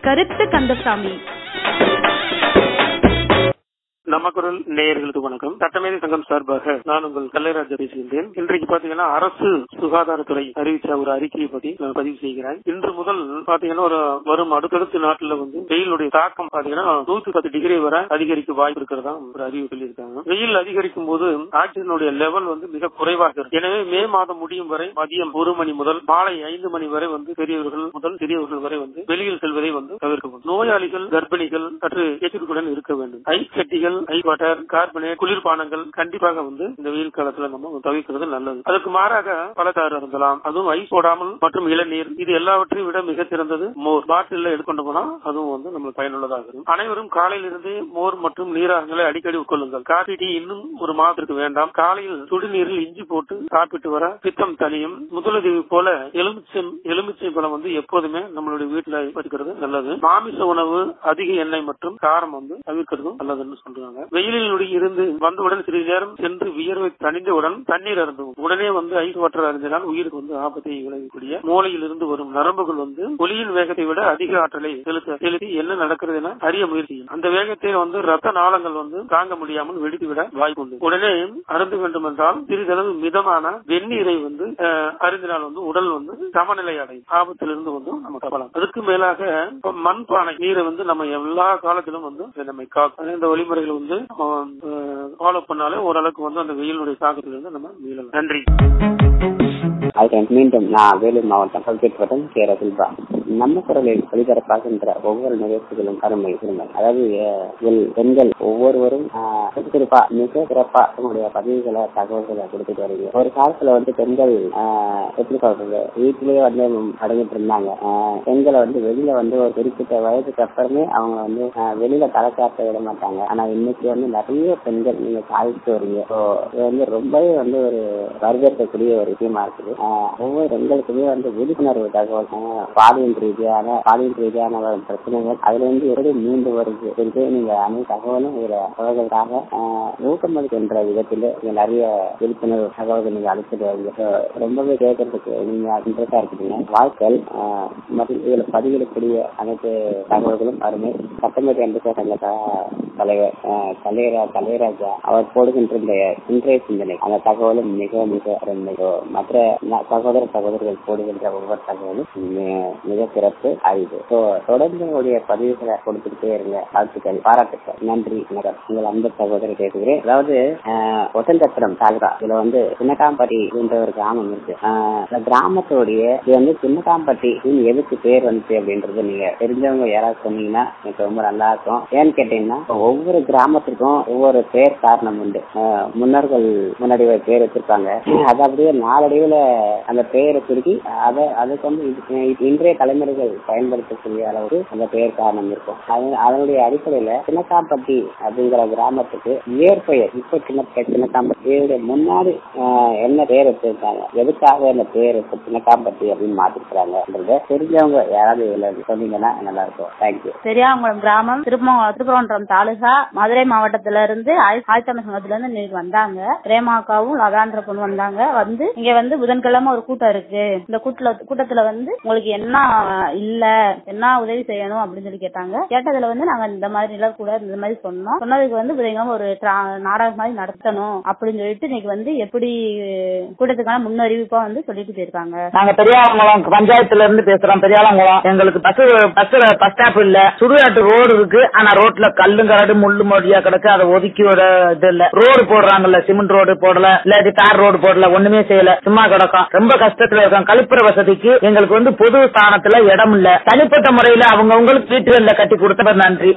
கருத்து கந்தசாமி நம்ம குரல் நேயர்களுக்கு வணக்கம் சட்டமேதை சங்கம் சார்பாக நான் உங்கள் கல்லைராஜ் பேசுகின்றேன் இன்றைக்கு பாத்தீங்கன்னா அரசு சுகாதாரத்துறை அறிவிச்ச ஒரு அறிக்கையை பத்தி நான் பதிவு செய்கிறேன் இன்று முதல் பாத்தீங்கன்னா ஒரு வரும் அடுத்தடுத்த நாட்டுல வந்து வெயிலுடைய தாக்கம் பாத்தீங்கன்னா நூத்தி பத்து டிகிரி வரை அதிகரிக்க வாய்ப்பு இருக்கிறதா ஒரு அறிவு சொல்லியிருக்காங்க வெயில் அதிகரிக்கும் போது ஆக்சிஜனுடைய லெவல் வந்து மிக குறைவாக இருக்கு எனவே மே மாதம் முடியும் வரை மதியம் ஒரு மணி முதல் மாலை ஐந்து மணி வரை வந்து பெரியவர்கள் முதல் சிறியவர்கள் வரை வந்து வெளியில் செல்வதை வந்து தவிர்க்க வேண்டும் நோயாளிகள் கர்ப்பிணிகள் சற்று எச்சரிக்கையுடன் இருக்க வேண்டும் ஐஸ் கட்டிகள் ஐஸ் வாட்டர் கார்பனேட் குளிர்பானங்கள் கண்டிப்பாக வந்து இந்த வெயில் காலத்துல நம்ம தவிர்க்கிறது நல்லது அதுக்கு மாறாக பழச்சாறு அருந்தலாம் அதுவும் ஐஸ் போடாமல் மற்றும் இளநீர் இது எல்லாவற்றையும் விட மிக சிறந்தது மோர் பாட்டில் எடுத்துக்கொண்டு போனா அதுவும் வந்து நம்மளுக்கு பயனுள்ளதாக இருக்கும் அனைவரும் காலையிலிருந்து மோர் மற்றும் நீராகங்களை அடிக்கடி உட்கொள்ளுங்கள் காபி டீ இன்னும் ஒரு மாதத்திற்கு வேண்டாம் காலையில் சுடுநீரில் இஞ்சி போட்டு சாப்பிட்டு வர பித்தம் தனியும் முதலுதவி போல எலுமிச்சை எலுமிச்சை பழம் வந்து எப்போதுமே நம்மளுடைய வீட்டுல இருக்கிறது நல்லது மாமிச உணவு அதிக எண்ணெய் மற்றும் காரம் வந்து தவிர்க்கிறதும் நல்லதுன்னு சொல்றாங்க வெயிலில் இருந்து வந்தவுடன் சிறிது நேரம் சென்று வியர்வை தணிந்தவுடன் தண்ணீர் அருந்தும் உடனே வந்து ஐஸ் வாட்டர் அருந்தினால் உயிருக்கு வந்து ஆபத்தை விளைவிக்கக்கூடிய மூளையில் இருந்து வரும் நரம்புகள் வந்து ஒளியின் வேகத்தை விட அதிக ஆற்றலை செலுத்த செலுத்தி என்ன நடக்கிறது என அறிய முயற்சி செய்யும். அந்த வேகத்தை வந்து ரத்த நாளங்கள் வந்து தாங்க முடியாமல் வெடித்து விட வாய்ப்பு உண்டு உடனே அருந்த வேண்டும் என்றால் சிறிதளவு மிதமான வெந்நீரை வந்து அஹ், அருந்தினால் வந்து உடல் வந்து சமநிலை அடையும் ஆபத்திலிருந்து வந்து நம்ம தப்பலாம் அதுக்கு மேலாக இப்ப மண்பானை நீரை வந்து நம்ம எல்லா காலத்திலும் வந்து இதை நம்மை காக்கும் இந்த வழிமுறைகள் வந்து நம்ம ஃபாலோ பண்ணாலே ஓரளவுக்கு வந்து அந்த வெயிலுடைய தாக்கத்திலிருந்து நம்ம மீளலாம் நன்றி அதன் மீண்டும் நான் வேலூர் மாவட்டம் கல்கேட் வட்டம் கே ரகுல்பா நம்ம குரலில் ஒளிபரப்பாகின்ற ஒவ்வொரு நிகழ்ச்சிகளும் அருமை இருமை அதாவது அஹ், இதில் பெண்கள் ஒவ்வொருவரும் ஆஹ், சிறப்பா மிக சிறப்பா தன்னுடைய பதிவுகளை தகவல்களை கொடுத்துட்டு வரீங்க ஒரு காலத்துல வந்து பெண்கள் ஆஹ், எப்படி சொல்றது வீட்டிலேயே வந்து அடங்கிட்டு இருந்தாங்க ஆஹ், பெண்களை வந்து வெளியில வந்து ஒரு குறிப்பிட்ட வயதுக்கு அப்புறமே அவங்க வந்து ஆஹ், வெளியில தலை காட்ட விட மாட்டாங்க ஆனா இன்னைக்கு வந்து நிறைய பெண்கள் நீங்க சாதிச்சு வரீங்க So, இது வந்து ரொம்பவே வந்து ஒரு வரவேற்கக்கூடிய ஒரு விஷயமா இருக்குது ஆஹ், ஒவ்வொரு பெண்களுக்குமே வந்து விழிப்புணர்வு தகவல் ஆஹ், பாலியல் ரீதியான பாலியல் ரீதியான வரும் பிரச்சனைகள் அதுல இருந்து எப்படி மீண்டு வருது என்று நீங்க அனைத்து தகவலும் இதுல அவர்களுக்காக ஆஹ், ஊக்கமளிக்கின்ற விதத்தில் நீங்க நிறைய விழிப்புணர்வு தகவல்கள் நீங்க அளிச்சுட்டு வரீங்க So, ரொம்பவே கேட்கறதுக்கு நீங்க இன்ட்ரெஸ்டா இருக்கீங்க வாழ்க்கை ஆஹ், மற்றும் இதுல பதிவிடக்கூடிய அனைத்து தகவல்களும் அருமை சட்டமன்ற என்ற சங்க த- தலைவர் ஆஹ், கலையரா கலையராஜா அவர் போடுகின்ற இந்த இன்றைய சிந்தனை அந்த தகவலும் மிக மிக அருமை So, மற்ற ந- சகோதர சகோதரர்கள் போடுகின்ற ஒவ்வொரு தகவலும் மி- மிக சிறப்பு அறிவு ஸோ தொடர்ந்து உங்களுடைய பதிவுகளை கொடுத்துக்கிட்டே இருங்க வாழ்த்துக்கள் பாராட்டுக்கள் நன்றி வணக்கம் உங்கள் அன்பு சகோதரர் பேசுகிறேன் அதாவது ஆஹ், ஒட்டன்சத்திரம் தாலுகா இதுல வந்து சின்னகாம்பட்டி என்ற ஒரு கிராமம் இருக்கு ஆஹ், இந்த கிராமத்தோடைய இது வந்து சின்னகாம்பட்டி எதுக்கு பேர் வந்துச்சு அப்படின்றது நீங்க தெரிஞ்சவங்க யாராவது சொன்னீங்கன்னா எனக்கு ரொம்ப நல்லா இருக்கும் ஏன்னு கேட்டீங்கன்னா இப்ப ஒவ்வொரு கிராமத்துக்கும் ஒவ்வொரு பேர் காரணம் உண்டு ஆஹ், முன்னோர்கள் முன்னாடி ஒரு பேர் வச்சிருப்பாங்க அது அப்படியே நாளடைவுல அந்த பெயரை சுருக்கி அதை அதுக்கு வந்து இது- இது இன்றைய தலைமுறைகள் பயன்படுத்தக்கூடிய அளவுக்கு அந்த பெயர் காரணம் இருக்கும் அது அதனுடைய அடிப்படையில சின்னக்காம்பட்டி அப்படிங்கிற கிராமத்துக்கு இயற்பெயர் இப்ப சின்ன சின்னக்காம்பட்டி இதோட முன்னாடி ஆஹ், என்ன பெயர் வச்சிருக்காங்க எதுக்காக அந்த பெயர் இப்ப சின்னக்காம்பட்டி அப்படின்னு மாத்திருக்கிறாங்க தெரிஞ்சவங்க யாராவது இதுல சொன்னீங்கன்னா நல்லா இருக்கும் தேங்க்யூ பெரியாங்குளம் கிராமம் திருப்ப திருப்பரங்குன்றம் தாலுகா மதுரை மாவட்டத்துல இருந்து ஆய்த்தமிழ் சங்கத்துல இருந்து இன்னைக்கு வந்தாங்க பிரேமாக்காவும் லதான்ற பொண்ணு வந்தாங்க வந்து இங்க வந்து புதன்கிழமை ஒரு கூட்டம் இருக்கு இந்த கூட்டத்துல கூட்டத்துல வந்து உங்களுக்கு என்ன இல்ல என்ன உதவி செய்யணும் அப்படின்னு சொல்லி கேட்டாங்க கேட்டதுல வந்து நாங்க இந்த மாதிரி நிலக்கூட இந்த மாதிரி சொன்னோம் சொன்னதுக்கு வந்து புதன்கிழமை ஒரு tra- நாடகம் மாதிரி நடத்தணும் அப்படின்னு சொல்லிட்டு இன்னைக்கு வந்து எப்படி கூட்டத்துக்கான முன்னறிவிப்பா வந்து சொல்லிட்டு போயிருக்காங்க நாங்க பெரியாங்குளம் பஞ்சாயத்துல இருந்து பேசுறோம் பெரியாங்குளம் எங்களுக்கு பஸ் பஸ்ல பஸ் ஸ்டாப் இல்ல சுடுகாட்டு ரோடு இருக்கு ஆனா ரோட்ல கல்லு கரடு முள்ளு மொழியா கிடக்கு அதை ஒதுக்கி விட இது இல்ல ரோடு போடுறாங்கல்ல சிமெண்ட் ரோடு போடல இல்லாட்டி தார் ரோடு போடல ஒண்ணுமே செய்யல சும்மா கிடக்கும் ரொம்ப கஷ்டத்துல இருக்கோம் கழிப்புற வசதிக்கு எங்களுக்கு வந்து பொது ஸ்தானத்துல இடம் இல்ல தனிப்பட்ட முறையில அவங்க உங்களுக்கு வீட்டுகள்ல கட்டி கொடுத்த நன்றி